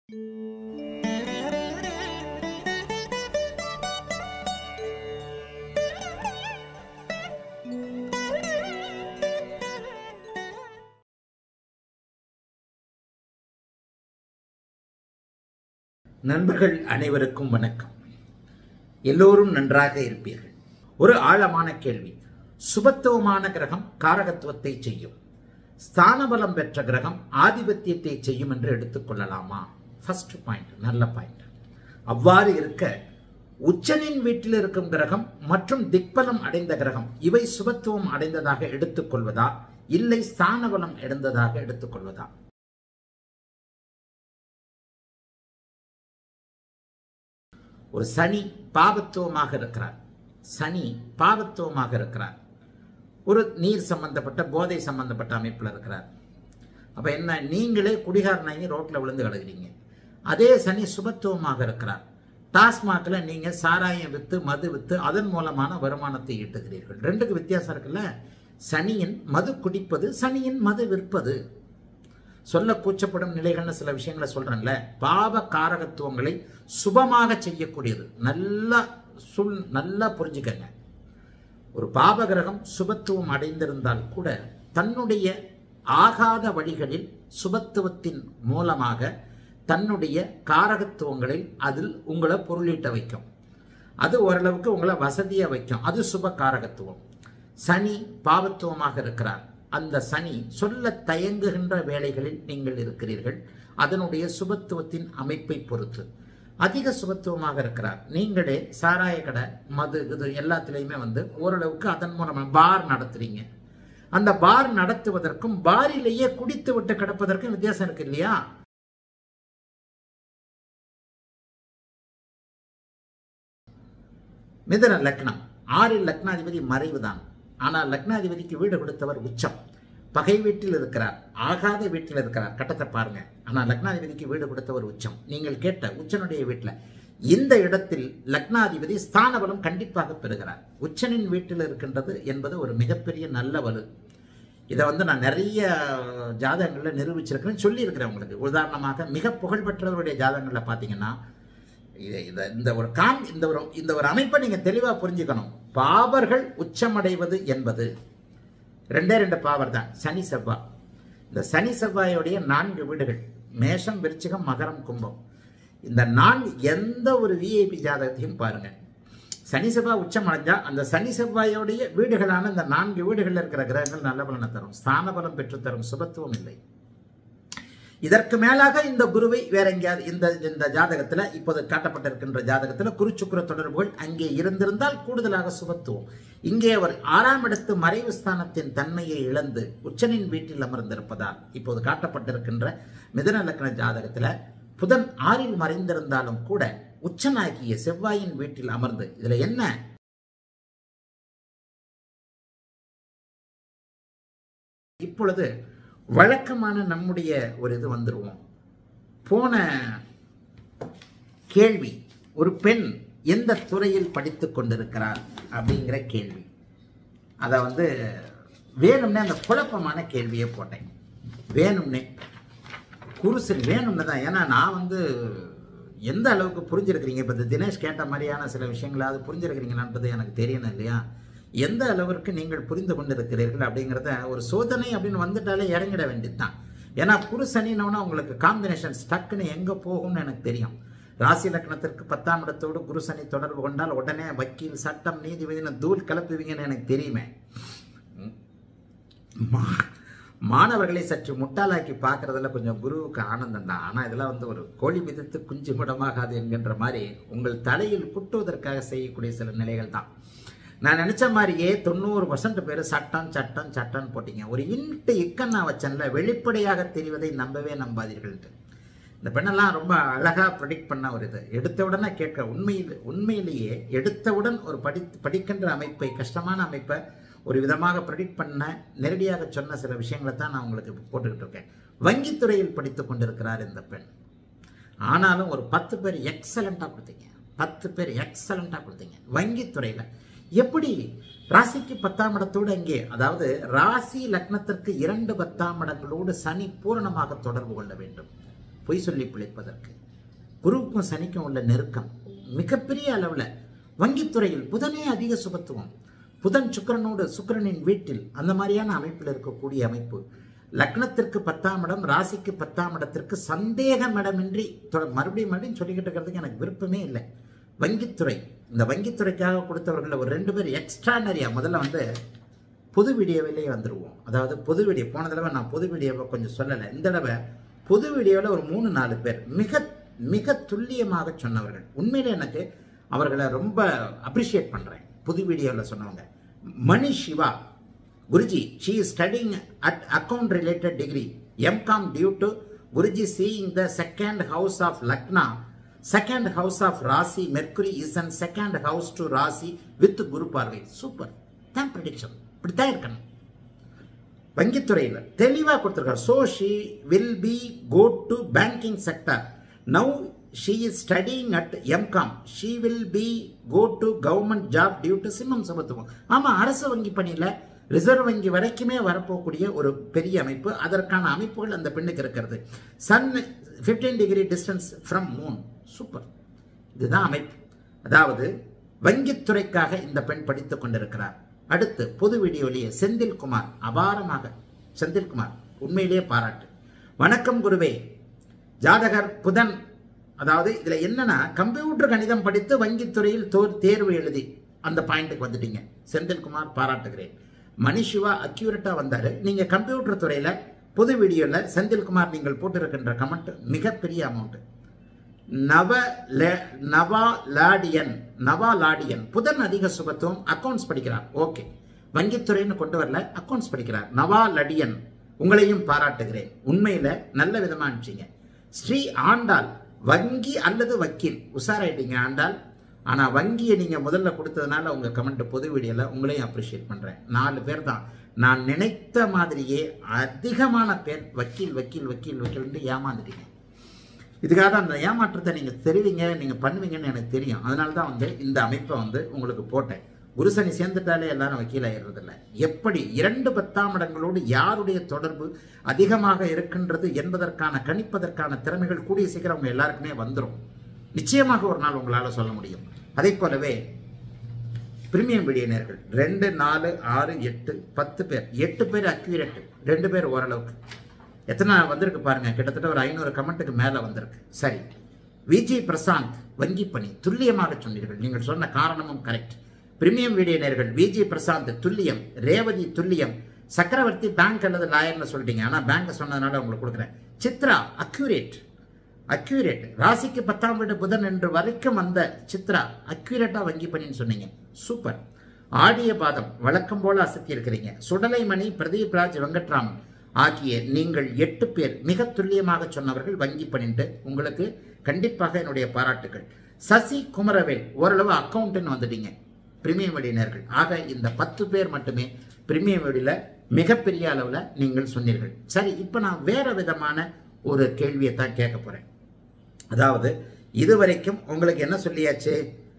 நண்பர்கள் அனைவருக்கும் வணக்கம் எல்லோரும் நன்றாக இருப்பீர்கள் ஒரு ஆழமான கேள்வி சுபத்துவமான கிரகம் காரகத்துவத்தை செய்யும் ஸ்தானபலம் பெற்ற கிரகம் ஆதிபத்தியத்தை செய்யும் என்று எடுத்துக்கொள்ளலாமா ஃபர்ஸ்ட் பாயிண்ட் நல்ல பாயிண்ட் அவ்வாறு இருக்க உச்சனின் வீட்டில் இருக்கும் கிரகம் மற்றும் திக்பலம் அடைந்த கிரகம் இவை சுபத்துவம் அடைந்ததாக எடுத்துக்கொள்வதா இல்லை ஸ்தானபலம் அடைந்ததாக எடுத்துக்கொள்வதா ஒரு சனி பாவத்துவமாக இருக்கிறார் சனி பாவத்துவமாக இருக்கிறார் ஒரு நீர் சம்பந்தப்பட்ட போதை சம்பந்தப்பட்ட அமைப்பில் இருக்கிறார் அப்போ என்ன நீங்களே குடிகாரனாகி ரோட்டில் விழுந்து கிடக்குறீங்க அதே சனி சுபத்துவமாக இருக்கிறார் டாஸ்மாகில் நீங்கள் சாராயம் விற்று மது விற்று அதன் மூலமான வருமானத்தை ஈட்டுகிறீர்கள் ரெண்டுக்கு வித்தியாசம் இருக்குல்ல சனியின் மது குடிப்பது சனியின் மது விற்பது சொல்ல கூச்சப்படும் நிலைகள்னு சில விஷயங்களை சொல்றேன்ல பாவ காரகத்துவங்களை சுபமாக செய்யக்கூடியது நல்லா சொல் நல்லா புரிஞ்சுக்கங்க ஒரு பாப கிரகம் சுபத்துவம் அடைந்திருந்தால் கூட தன்னுடைய ஆகாத வழிகளில் சுபத்துவத்தின் மூலமாக தன்னுடைய காரகத்துவங்களை அதில் உங்களை பொருளீட்ட வைக்கும் அது ஓரளவுக்கு உங்களை வசதியாக வைக்கும் அது சுப காரகத்துவம் சனி பாவத்துவமாக இருக்கிறார் அந்த சனி சொல்ல தயங்குகின்ற வேலைகளில் நீங்கள் இருக்கிறீர்கள் அதனுடைய சுபத்துவத்தின் அமைப்பை பொறுத்து அதிக சுபத்துவமாக இருக்கிறார் நீங்களே சாராய கடை மது இது எல்லாத்துலேயுமே வந்து ஓரளவுக்கு அதன் மூலமாக பார் நடத்துறீங்க அந்த பார் நடத்துவதற்கும் பாரிலேயே குடித்து விட்டு கிடப்பதற்கும் வித்தியாசம் இருக்கு இல்லையா மிதன லக்னம் ஆறில் லக்னாதிபதி மறைவுதான் ஆனால் லக்னாதிபதிக்கு வீடு கொடுத்தவர் உச்சம் பகை வீட்டில் இருக்கிறார் ஆகாத வீட்டில் இருக்கிறார் கட்டத்தை பாருங்க ஆனால் லக்னாதிபதிக்கு வீடு கொடுத்தவர் உச்சம் நீங்கள் கேட்ட உச்சனுடைய வீட்டில் இந்த இடத்தில் லக்னாதிபதி ஸ்தானபலம் கண்டிப்பாக பெறுகிறார் உச்சனின் வீட்டில் இருக்கின்றது என்பது ஒரு மிகப்பெரிய நல்ல வலு இதை வந்து நான் நிறைய ஜாதகங்களில் நிரூபிச்சிருக்கிறேன் சொல்லியிருக்கிறேன் உங்களுக்கு உதாரணமாக மிக புகழ்பெற்றவருடைய ஜாதகங்களில் பார்த்தீங்கன்னா இதை இதை இந்த ஒரு காம் இந்த ஒரு இந்த ஒரு அமைப்பை நீங்கள் தெளிவாக புரிஞ்சுக்கணும் பாவர்கள் உச்சமடைவது என்பது ரெண்டே ரெண்டு பாவர் தான் சனி செவ்வாய் இந்த சனி செவ்வாயுடைய நான்கு வீடுகள் மேஷம் விருச்சிகம் மகரம் கும்பம் இந்த நான்கு எந்த ஒரு விஐபி ஜாதகத்தையும் பாருங்க சனி செவ்வாய் உச்சம் அடைஞ்சா அந்த சனி செவ்வாயோடைய வீடுகளான இந்த நான்கு வீடுகளில் இருக்கிற கிரகங்கள் நல்ல பலனை தரும் ஸ்தான பலம் பெற்றுத்தரும் சுபத்துவம் இல்லை இதற்கு மேலாக இந்த குருவை வேற எங்கேயாவது இந்த இந்த ஜாதகத்தில் இப்போது காட்டப்பட்டிருக்கின்ற ஜாதகத்தில் குருச்சுக்குர தொடர்புகள் அங்கே இருந்திருந்தால் கூடுதலாக சுபத்துவம் இங்கே அவர் ஆறாம் இடத்து மறைவு ஸ்தானத்தின் தன்மையை இழந்து உச்சனின் வீட்டில் அமர்ந்திருப்பதால் இப்போது காட்டப்பட்டிருக்கின்ற மிதன லக்ன ஜாதகத்தில் புதன் ஆறில் மறைந்திருந்தாலும் கூட உச்சனாகிய செவ்வாயின் வீட்டில் அமர்ந்து இதுல என்ன இப்பொழுது வழக்கமான நம்முடைய ஒரு இது வந்துருவோம் போன கேள்வி ஒரு பெண் எந்த துறையில் படித்து கொண்டிருக்கிறார் அப்படிங்கிற கேள்வி அதை வந்து வேணும்னே அந்த குழப்பமான கேள்வியை போட்டேன் வேணும்னே குருசன் வேணும்னு தான் ஏன்னா நான் வந்து எந்த அளவுக்கு புரிஞ்சிருக்கிறீங்க இப்போ இந்த தினேஷ் கேட்ட மாதிரியான சில விஷயங்களாவது புரிஞ்சிருக்கிறீங்களான்றது எனக்கு தெரியணும் இல்லையா எந்த அளவிற்கு நீங்கள் புரிந்து கொண்டிருக்கிறீர்கள் அப்படிங்கிறத ஒரு சோதனை அப்படின்னு வந்துட்டாலே இறங்கிட வேண்டியது தான் ஏன்னா குரு சனினோன்னா உங்களுக்கு காம்பினேஷன் ஸ்டக்குன்னு எங்கே போகும்னு எனக்கு தெரியும் ராசி லக்னத்திற்கு பத்தாம் இடத்தோடு குரு சனி தொடர்பு கொண்டால் உடனே வக்கீல் சட்டம் நீதிபதினு தூள் கிளப்புவீங்கன்னு எனக்கு தெரியுமே மாணவர்களை சற்று முட்டாளாக்கி பார்க்கறதுல கொஞ்சம் குருவுக்கு ஆனந்தம் தான் ஆனால் இதெல்லாம் வந்து ஒரு கோழி மிதித்து குஞ்சு முடமாகாது என்கின்ற மாதிரி உங்கள் தலையில் குட்டுவதற்காக செய்யக்கூடிய சில நிலைகள் தான் நான் நினச்ச மாதிரியே தொண்ணூறு பர்சன்ட் பேர் சட்டம் சட்டம் சட்டம்னு போட்டீங்க ஒரு இன்ட்டு இக்கன்னா வச்சன்ல வெளிப்படையாக தெரிவதை நம்பவே நம்பாதீர்கள்ட்டு இந்த பெண்ணெல்லாம் ரொம்ப அழகாக ப்ரொடிக்ட் பண்ண ஒரு இது எடுத்த உடனே கேட்க உண்மையில் உண்மையிலேயே எடுத்தவுடன் ஒரு படி படிக்கின்ற அமைப்பை கஷ்டமான அமைப்பை ஒரு விதமாக ப்ரெடிக்ட் பண்ண நேரடியாக சொன்ன சில விஷயங்களை தான் நான் உங்களுக்கு போட்டுக்கிட்டு இருக்கேன் வங்கித்துறையில் படித்து கொண்டிருக்கிறார் இந்த பெண் ஆனாலும் ஒரு பத்து பேர் எக்ஸலண்ட்டாக கொடுத்தீங்க பத்து பேர் எக்ஸலண்ட்டாக கொடுத்தீங்க வங்கித்துறையில் எப்படி ராசிக்கு பத்தாம் இடத்தோடு அங்கே அதாவது ராசி லக்னத்திற்கு இரண்டு பத்தாம் இடங்களோடு சனி பூரணமாக தொடர்பு கொள்ள வேண்டும் பொய் சொல்லி பிழைப்பதற்கு குருவுக்கும் சனிக்கும் உள்ள நெருக்கம் மிகப்பெரிய அளவில் வங்கித்துறையில் புதனே அதிக சுபத்துவம் புதன் சுக்கிரனோடு சுக்கிரனின் வீட்டில் அந்த மாதிரியான அமைப்பில் இருக்கக்கூடிய அமைப்பு லக்னத்திற்கு பத்தாம் இடம் ராசிக்கு பத்தாம் இடத்திற்கு சந்தேகம் இடமின்றி தொட- மறுபடியும் மறுபடியும் சொல்லிக்கிட்டு இருக்கிறதுக்கு எனக்கு விருப்பமே இல்லை வங்கித்துறை இந்த வங்கித்துறைக்காக கொடுத்தவர்கள் ஒரு ரெண்டு பேர் எக்ஸ்ட்ரானரியா முதல்ல வந்து பொது வீடியோவிலே வந்துடுவோம் அதாவது பொது வீடியோ போன தடவை நான் பொது வீடியோவை கொஞ்சம் சொல்லலை இந்த தடவை பொது வீடியோவில் ஒரு மூணு நாலு பேர் மிக மிக துல்லியமாக சொன்னவர்கள் உண்மையிலே எனக்கு அவர்களை ரொம்ப அப்ரிஷியேட் பண்ணுறேன் புது வீடியோவில் சொன்னவங்க Mani Siva Guruji she is studying at account related degree MCom due to Guruji seeing the second house of லக்னா செகண்ட் ஹவுஸ் ஆஃப் ராசி mercury is and second house to ராசி வித் குரு பார்வை சூப்பர் தான் ப்ரிடிக்ஷன் இப்படித்தான் இருக்கணும் வங்கித்துறையில் தெளிவாக கொடுத்துருக்காரு so she will be go to banking sector now she is studying at MCom she will be go to government job due to சிம்மம் சமத்துவம் ஆமாம் அரசு வங்கி பணியில் ரிசர்வ் வங்கி வரைக்குமே வரப்போகக்கூடிய ஒரு பெரிய அமைப்பு அதற்கான அமைப்புகள் அந்த பெண்ணுக்கு இருக்கிறது sun 15 degree distance from moon super இதுதான் அமைப்பு அதாவது வங்கித்துறைக்காக இந்த பெண் படித்துக் கொண்டிருக்கிறார் அடுத்து பொது வீடியோலேயே செந்தில்குமார் அபாரமாக செந்தில்குமார் உண்மையிலேயே பாராட்டு வணக்கம் குருவே ஜாதகர் புதன் அதாவது இதுல என்னன்னா கம்ப்யூட்டர் கணிதம் படித்து வங்கித்துறையில் தோ தேர்வு எழுதி அந்த பாயிண்ட்டுக்கு வந்துட்டீங்க செந்தில்குமார் பாராட்டுகிறேன் மணிஷிவா அக்யூரேட்டா வந்தாரு நீங்க கம்ப்யூட்டர் துறையில பொது வீடியோல செந்தில்குமார் நீங்கள் போட்டிருக்கின்ற கமெண்ட் மிகப்பெரிய அமௌண்ட் நவ லே- நவா லாடியன் நவா லாடியன் புதன் அதிக சுபத்துவம் அக்கவுண்ட்ஸ் படிக்கிறார் ஓகே வங்கித்துறைன்னு கொண்டு வரல அக்கவுண்ட்ஸ் படிக்கிறார் நவா லடியன் உங்களையும் பாராட்டுகிறேன் உண்மையில நல்ல விதமா அனுப்பிச்சீங்க ஸ்ரீ ஆண்டாள் வங்கி அல்லது வக்கீல் உஷாராயிட்டீங்க ஆண்டாள் ஆனா வங்கியை நீங்க முதல்ல கொடுத்ததுனால உங்க கமெண்ட் பொது வீடியோல உங்களையும் அப்ரிஷியேட் பண்றேன் நாலு பேர் தான் நான் நினைத்த மாதிரியே அதிகமான பேர் வக்கீல் வக்கீல் வக்கீல் வக்கீல்னு ஏமாந்துட்டீங்க இதுக்காக தான் அந்த ஏமாற்றத்தை நீங்கள் தெரிவிங்க நீங்கள் பண்ணுவீங்கன்னு எனக்கு தெரியும் அதனால தான் வந்து இந்த அமைப்பை வந்து உங்களுக்கு போட்டேன் குருசனி சேர்ந்துட்டாலே எல்லாரும் வக்கீலாயிடுறதில்ல எப்படி இரண்டு பத்தாம் இடங்களோடு யாருடைய தொடர்பு அதிகமாக இருக்கின்றது என்பதற்கான கணிப்பதற்கான திறமைகள் கூடிய சீக்கிரம் உங்க எல்லாருக்குமே வந்துடும் நிச்சயமாக ஒரு நாள் உங்களால் சொல்ல முடியும் அதே போலவே பிரீமியம் விடியனர்கள் ரெண்டு நாலு ஆறு எட்டு பத்து பேர் எட்டு பேர் அக்யூரேட் ரெண்டு பேர் ஓரளவுக்கு எத்தனை வந்திருக்கு பாருங்க கிட்டத்தட்ட ஒரு ஐநூறு கமெண்ட்டுக்கு மேலே வந்திருக்கு சரி விஜய் பிரசாந்த் வங்கி பணி துல்லியமாக சொன்னீர்கள் நீங்கள் சொன்ன காரணமும் கரெக்ட் பிரீமியம் வீடியனர்கள் விஜய் பிரசாந்த் துல்லியம் ரேவதி துல்லியம் சக்கரவர்த்தி பேங்க் அல்லது லாயர்னு சொல்லிட்டீங்க ஆனால் பேங்க் சொன்னதுனால உங்களுக்கு கொடுக்குறேன் சித்ரா அக்யூரேட் அக்யூரேட் ராசிக்கு பத்தாம் வீடு புதன் என்று வரைக்கும் வந்த சித்ரா அக்யூரேட்டா வங்கி பண்ணின்னு சொன்னீங்க சூப்பர் ஆடிய பாதம் வழக்கம் போல அசத்தி இருக்கிறீங்க சுடலைமணி பிரதீப் ராஜ் வெங்கட்ராமன் ஆகிய நீங்கள் எட்டு பேர் மிக துல்லியமாக சொன்னவர்கள் வங்கி பண்ணிட்டு உங்களுக்கு கண்டிப்பாக என்னுடைய பாராட்டுகள் சசி குமரவேல் ஓரளவு அக்கௌண்ட்னு வந்துட்டீங்க பிரீமியம் வெடியினர்கள் ஆக இந்த பத்து பேர் மட்டுமே பிரீமியம் வெடியில் மிகப்பெரிய அளவில் நீங்கள் சொன்னீர்கள் சரி இப்போ நான் வேற விதமான ஒரு கேள்வியை தான் கேட்க போறேன் அதாவது இதுவரைக்கும் உங்களுக்கு என்ன சொல்லியாச்சு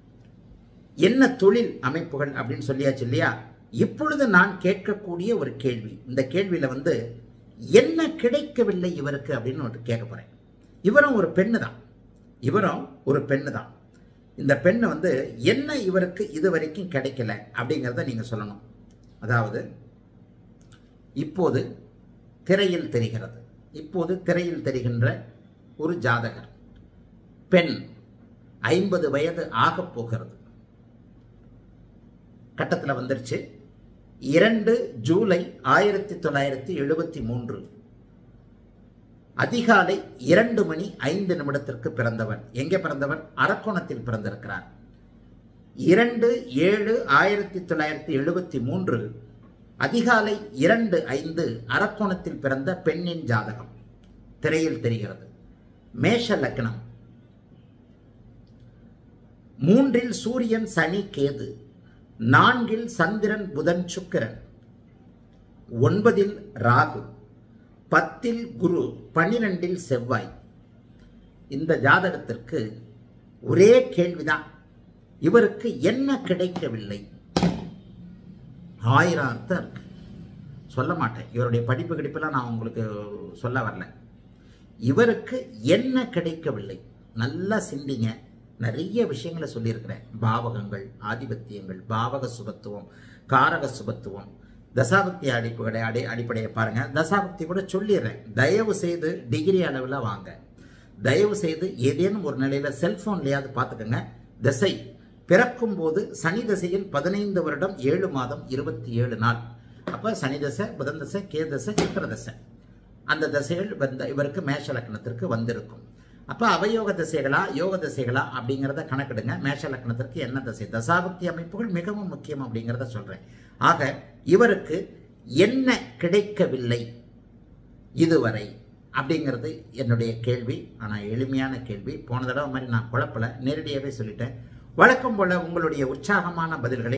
என்ன தொழில் அமைப்புகள் அப்படின்னு சொல்லியாச்சு இல்லையா இப்பொழுது நான் கேட்கக்கூடிய ஒரு கேள்வி இந்த கேள்வியில வந்து என்ன கிடைக்கவில்லை இவருக்கு அப்படின்னு ஒரு கேட்க போறேன் இவரும் ஒரு பெண்ணு தான் இவரும் ஒரு பெண்ணு தான் இந்த பெண்ணு வந்து என்ன இவருக்கு இது வரைக்கும் கிடைக்கல அப்படிங்கிறத நீங்க சொல்லணும் அதாவது இப்போது திரையில் தெரிகிறது இப்போது திரையில் தெரிகின்ற ஒரு ஜாதகர் பெண் ஐம்பது வயது ஆகப் போகிறது கட்டத்தில் வந்துருச்சு இரண்டு ஜூலை ஆயிரத்தி தொள்ளாயிரத்தி எழுபத்தி மூன்று அதிகாலை இரண்டு மணி ஐந்து நிமிடத்திற்கு பிறந்தவர் எங்கே பிறந்தவர் அரக்கோணத்தில் பிறந்திருக்கிறார் இரண்டு ஏழு ஆயிரத்தி தொள்ளாயிரத்தி எழுபத்தி மூன்று அதிகாலை இரண்டு ஐந்து அரக்கோணத்தில் பிறந்த பெண்ணின் ஜாதகம் திரையில் தெரிகிறது மேஷ லக்னம் மூன்றில் சூரியன் சனி கேது நான்கில் சந்திரன் புதன் சுக்கிரன் ஒன்பதில் ராகு பத்தில் குரு பன்னிரெண்டில் செவ்வாய் இந்த ஜாதகத்திற்கு ஒரே கேள்விதான் இவருக்கு என்ன கிடைக்கவில்லை ஆயிரம் அர்த்தம் இருக்கு சொல்ல மாட்டேன் இவருடைய படிப்பு கிடைப்பெல்லாம் நான் உங்களுக்கு சொல்ல வரல இவருக்கு என்ன கிடைக்கவில்லை நல்லா சிந்திங்க நிறைய விஷயங்களை சொல்லியிருக்கிறேன் பாவகங்கள் ஆதிபத்தியங்கள் பாவக சுபத்துவம் காரக சுபத்துவம் தசாபக்தி அடிப்படை அடி அடிப்படையை பாருங்க தசாபக்தி கூட சொல்லிடுறேன் தயவு செய்து டிகிரி அளவில் வாங்க தயவு செய்து ஏதேனும் ஒரு நிலையில செல்போன்லயாவது பார்த்துக்கோங்க திசை பிறக்கும் போது சனி தசையில் பதினைந்து வருடம் ஏழு மாதம் இருபத்தி ஏழு நாள் அப்ப சனி தசை புதன் தசை கே தசை சுக்கர தசை அந்த தசைகள் வந்த இவருக்கு மேஷ லக்னத்திற்கு வந்திருக்கும் அப்ப அவயோக திசைகளா யோக திசைகளா அப்படிங்கிறத கணக்கிடுங்க மேஷ லக்னத்திற்கு என்ன திசை தசாபக்தி அமைப்புகள் மிகவும் முக்கியம் அப்படிங்கிறத சொல்றேன் ஆக இவருக்கு என்ன கிடைக்கவில்லை இதுவரை அப்படிங்கிறது என்னுடைய கேள்வி ஆனால் எளிமையான கேள்வி போன தடவை மாதிரி நான் குழப்பல நேரடியாகவே சொல்லிட்டேன் வழக்கம் போல உங்களுடைய உற்சாகமான பதில்களை